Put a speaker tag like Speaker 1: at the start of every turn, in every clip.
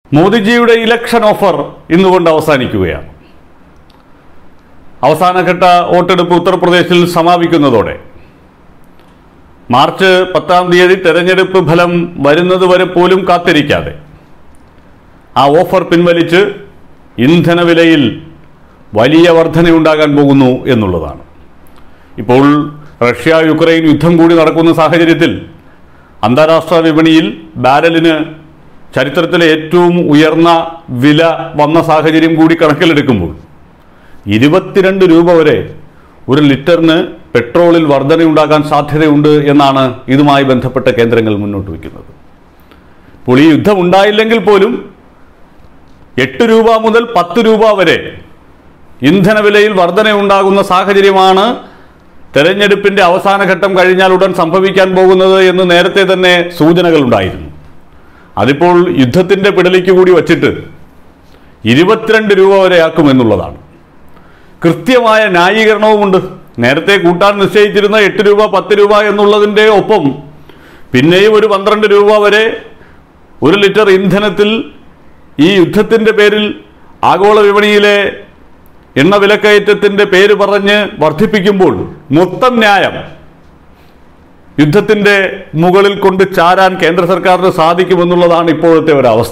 Speaker 1: മോദിജിയുടെ election offer ഇന്നുകൊണ്ട് അവസാനിക്കുകയാണ് അവസാനഘട്ട വോട്ടെടുപ്പ് ഉത്തർപ്രദേശിൽ സമാപിക്കുന്നതോടെ മാർച്ച് പത്താം തീയതി തെരഞ്ഞെടുപ്പ് ഫലം വരുന്നതുവരെ പോലും കാത്തിരിക്കാതെ ആ ഓഫർ പിൻവലിച്ച് ഇന്ധനവിലയിൽ വലിയ വർധനയുണ്ടാകാൻ പോകുന്നു എന്നുള്ളതാണ് ഇപ്പോൾ റഷ്യ യുക്രൈൻ യുദ്ധം കൂടി നടക്കുന്ന സാഹചര്യത്തിൽ അന്താരാഷ്ട്ര വിപണിയിൽ ബാരലിന് ചരിത്രത്തിലെ ഏറ്റവും ഉയർന്ന വില വന്ന സാഹചര്യം കൂടി കണക്കിലെടുക്കുമ്പോൾ ഇരുപത്തിരണ്ട് രൂപ വരെ ഒരു ലിറ്ററിന് പെട്രോളിൽ വർധനയുണ്ടാകാൻ സാധ്യതയുണ്ട് എന്നാണ് ഇതുമായി ബന്ധപ്പെട്ട കേന്ദ്രങ്ങൾ മുന്നോട്ട് വയ്ക്കുന്നത് ഇപ്പോൾ ഈ യുദ്ധം ഉണ്ടായില്ലെങ്കിൽ പോലും എട്ട് രൂപ മുതൽ പത്ത് രൂപ വരെ ഇന്ധനവിലയിൽ വർധനയുണ്ടാകുന്ന സാഹചര്യമാണ് തെരഞ്ഞെടുപ്പിന്റെ അവസാന ഘട്ടം കഴിഞ്ഞാൽ ഉടൻ സംഭവിക്കാൻ പോകുന്നത് എന്ന് നേരത്തെ തന്നെ സൂചനകൾ ഉണ്ടായിരുന്നു അതിപ്പോൾ യുദ്ധത്തിന്റെ പിടലിക്ക് കൂടി വച്ചിട്ട് ഇരുപത്തിരണ്ട് രൂപ വരെ ആക്കുമെന്നുള്ളതാണ് കൃത്യമായ ന്യായീകരണവുമുണ്ട് നേരത്തെ കൂട്ടാൻ നിശ്ചയിച്ചിരുന്ന എട്ട് രൂപ പത്ത് രൂപ എന്നുള്ളതിൻ്റെ ഒപ്പം പിന്നെയും ഒരു പന്ത്രണ്ട് രൂപ വരെ ഒരു ലിറ്റർ ഇന്ധനത്തിൽ ഈ യുദ്ധത്തിൻ്റെ പേരിൽ ആഗോള വിപണിയിലെ എണ്ണ വിലക്കയറ്റത്തിൻ്റെ പേര് പറഞ്ഞ് വർദ്ധിപ്പിക്കുമ്പോൾ മൊത്തം ന്യായം യുദ്ധത്തിൻ്റെ മുകളിൽ കൊണ്ട് ചാരാൻ കേന്ദ്ര സർക്കാരിന് സാധിക്കുമെന്നുള്ളതാണ് ഇപ്പോഴത്തെ ഒരവസ്ഥ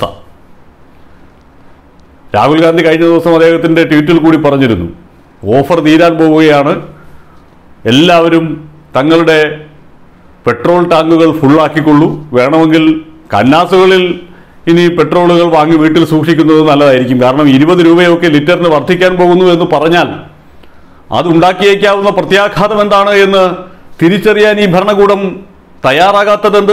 Speaker 1: രാഹുൽ ഗാന്ധി കഴിഞ്ഞ ദിവസം അദ്ദേഹത്തിൻ്റെ ട്വീറ്റിൽ കൂടി പറഞ്ഞിരുന്നു ഓഫർ തീരാൻ പോവുകയാണ് എല്ലാവരും തങ്ങളുടെ പെട്രോൾ ടാങ്കുകൾ ഫുള്ളാക്കിക്കൊള്ളൂ വേണമെങ്കിൽ കന്നാസുകളിൽ ഇനി പെട്രോളുകൾ വാങ്ങി വീട്ടിൽ സൂക്ഷിക്കുന്നത് നല്ലതായിരിക്കും കാരണം ഇരുപത് രൂപയൊക്കെ ലിറ്ററിന് വർദ്ധിക്കാൻ പോകുന്നു എന്ന് പറഞ്ഞാൽ അതുണ്ടാക്കിയേക്കാവുന്ന പ്രത്യാഘാതം എന്താണ് എന്ന് തിരിച്ചറിയാൻ ഈ ഭരണകൂടം തയ്യാറാകാത്തതെന്ത്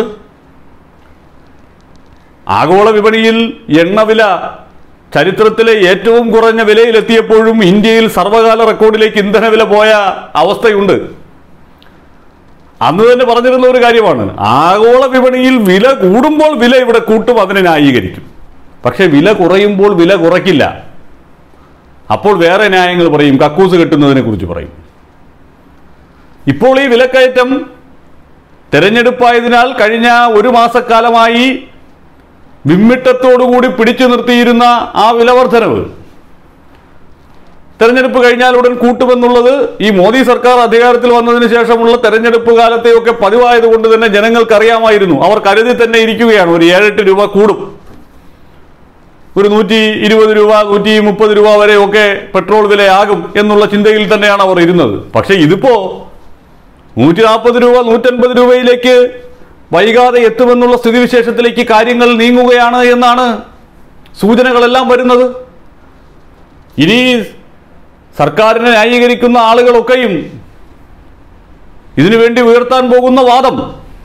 Speaker 1: ആഗോള വിപണിയിൽ എണ്ണവില ചരിത്രത്തിലെ ഏറ്റവും കുറഞ്ഞ വിലയിലെത്തിയപ്പോഴും ഇന്ത്യയിൽ സർവകാല റെക്കോർഡിലേക്ക് ഇന്ധനവില പോയ അവസ്ഥയുണ്ട് അന്ന് തന്നെ പറഞ്ഞിരുന്ന ഒരു കാര്യമാണ് ആഗോള വിപണിയിൽ വില കൂടുമ്പോൾ വില ഇവിടെ കൂട്ടും അതിനെ ന്യായീകരിക്കും പക്ഷെ വില കുറയുമ്പോൾ വില കുറയ്ക്കില്ല അപ്പോൾ വേറെ ന്യായങ്ങൾ പറയും കക്കൂസ് കെട്ടുന്നതിനെ കുറിച്ച് പറയും ഇപ്പോൾ ഈ വിലക്കയറ്റം തെരഞ്ഞെടുപ്പായതിനാൽ കഴിഞ്ഞ ഒരു മാസക്കാലമായി വിമ്മിട്ടത്തോടുകൂടി പിടിച്ചു നിർത്തിയിരുന്ന ആ വിലവർധനവ് തെരഞ്ഞെടുപ്പ് കഴിഞ്ഞാൽ ഉടൻ കൂട്ടുമെന്നുള്ളത് ഈ മോദി സർക്കാർ അധികാരത്തിൽ വന്നതിന് ശേഷമുള്ള തെരഞ്ഞെടുപ്പ് കാലത്തെയൊക്കെ പതിവായതുകൊണ്ട് തന്നെ ജനങ്ങൾക്ക് അറിയാമായിരുന്നു അവർ കരുതി തന്നെ ഇരിക്കുകയാണ് ഒരു ഏഴെട്ട് രൂപ കൂടും ഒരു നൂറ്റി ഇരുപത് രൂപ നൂറ്റി മുപ്പത് രൂപ വരെയൊക്കെ പെട്രോൾ വിലയാകും എന്നുള്ള ചിന്തയിൽ തന്നെയാണ് അവർ ഇരുന്നത് പക്ഷേ ഇതിപ്പോ നൂറ്റി നാൽപ്പത് രൂപ നൂറ്റൻപത് രൂപയിലേക്ക് വൈകാതെ എത്തുമെന്നുള്ള സ്ഥിതിവിശേഷത്തിലേക്ക് കാര്യങ്ങൾ നീങ്ങുകയാണ് എന്നാണ് സൂചനകളെല്ലാം വരുന്നത് ഇനി സർക്കാരിനെ ന്യായീകരിക്കുന്ന ആളുകളൊക്കെയും ഇതിനുവേണ്ടി ഉയർത്താൻ പോകുന്ന വാദം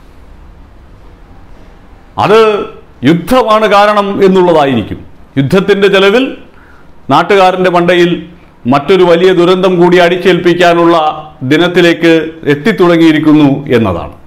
Speaker 1: അത് യുദ്ധമാണ് കാരണം എന്നുള്ളതായിരിക്കും യുദ്ധത്തിൻ്റെ ചെലവിൽ നാട്ടുകാരൻ്റെ മണ്ടയിൽ മറ്റൊരു വലിയ ദുരന്തം കൂടി അടിച്ചേൽപ്പിക്കാനുള്ള ദിനത്തിലേക്ക് എത്തിത്തുടങ്ങിയിരിക്കുന്നു എന്നതാണ്